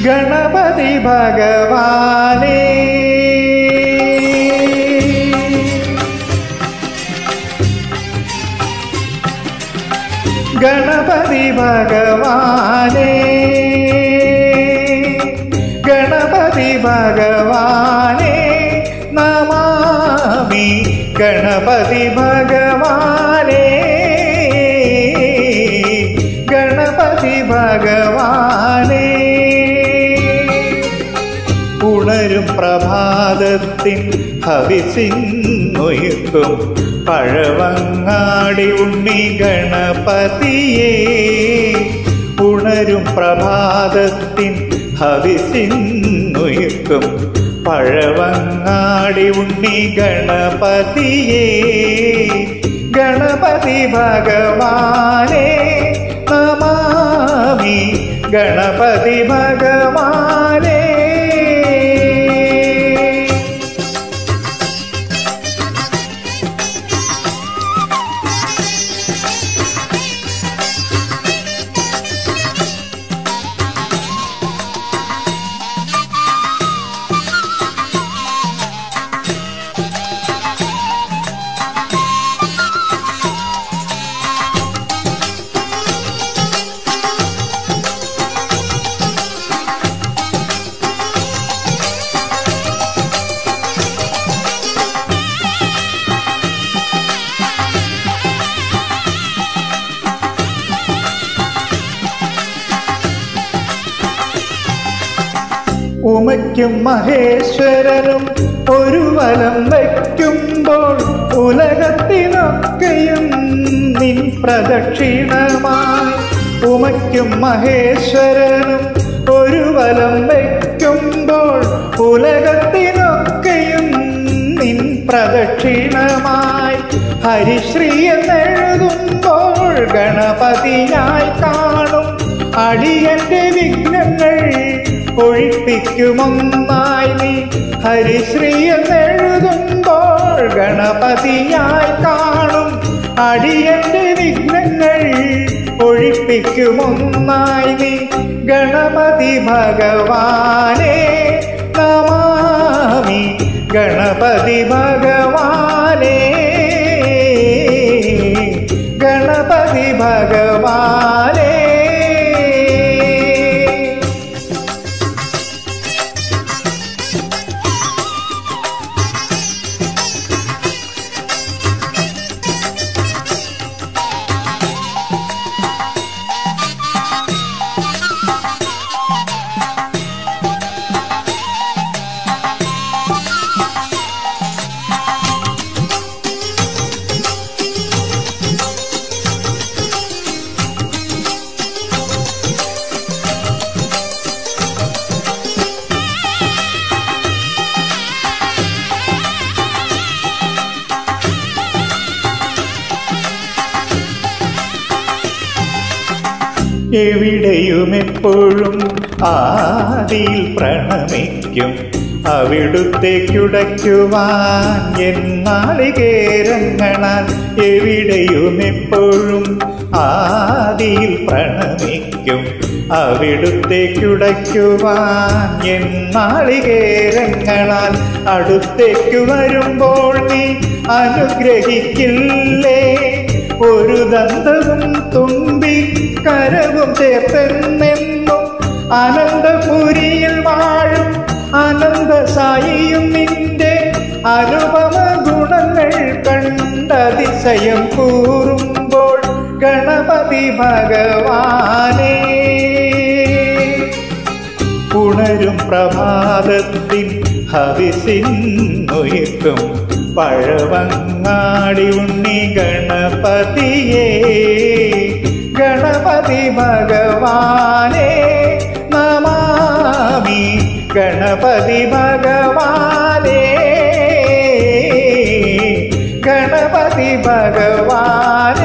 ഗണപതി ഭഗവാനേ ഗണപതി ഭഗവാനേ ഗണപതി ഭഗവാനേ നമാമി ഗണപതി ഭഗവാനേ ഗണപതി ഭഗവാനേ ഉണരും പ്രഭാതത്തിൻ ഹവിസിന്നുയർത്തും പഴവങ്ങാടി ഉണ്ണി ഗണപതിയേ ഉണരും പ്രഭാതത്തിൻ ഹവിസിന്നുയർത്തും പഴവങ്ങാടി ഉണ്ണി ഗണപതിയേ ഗണപതി ഭഗവാനേ നമാമി ഗണപതി ഭഗവാനേ ഉമയ്ക്കും മഹേശ്വരനും ഒരു വലം വയ്ക്കുമ്പോൾ ഉലകത്തിനൊക്കെയും നിൻ പ്രദക്ഷിണമായി ഉമയ്ക്കും മഹേശ്വരനും ഒരു വലം വയ്ക്കുമ്പോൾ ഉലകത്തിനൊക്കെയും നിൻ പ്രദക്ഷിണമായി ഹരിശ്രീ എന്നെഴുതുമ്പോൾ ഗണപതിയായി കാണും അടിയന്റെ വിഘ്നങ്ങൾ ഒഴിപ്പിക്കുമൊന്നായി നീ ഹരിശ്രീ എന്നെഴുതുമ്പോൾ ഗണപതിയായി കാണും അടിയന്റെ വിഘ്നങ്ങൾ ഒഴിപ്പിക്കുമൊന്നായി നീ ഗണപതി ഭഗവാനേ നമാമി ഗണപതി ഭഗവാനേ ഗണപതി ഭഗവാനേ എവിടെയും എപ്പോഴും ആദിയിൽ പ്രണമിക്കും അവിടുത്തേക്കുടയ്ക്കുവാൻ എന്നാളികേരങ്ങളാൽ എവിടെയും എപ്പോഴും ആദിയിൽ പ്രണമിക്കും അവിടുത്തേക്കുടയ്ക്കുവാൻ എന്നാളികേരങ്ങളാൽ അടുത്തേക്കു വരുമ്പോൾ നീ അനുഗ്രഹിക്കില്ലേ ഒരു ദന്തവും തുമ്പി കരവും ചേർത്തെന്നെന്നും അനന്തപുരിയിൽ വാഴും അനന്ത സായിയും നിന്റെ അനുപമ ഗുണങ്ങൾ കണ്ടതിശയം കൂറുമ്പോൾ ഗണപതി ഭഗവാനേ ഉണരും പ്രഭാതത്തിൻ ഹവിസിന്നുയർത്തും പഴവങ്ങാടി ഉണ്ണി ഗണപതിയേ ഗണപതി ഭഗവാനേ നമാമി ഗണപതി ഭഗവാനേ ഗണപതി ഭഗവാൻ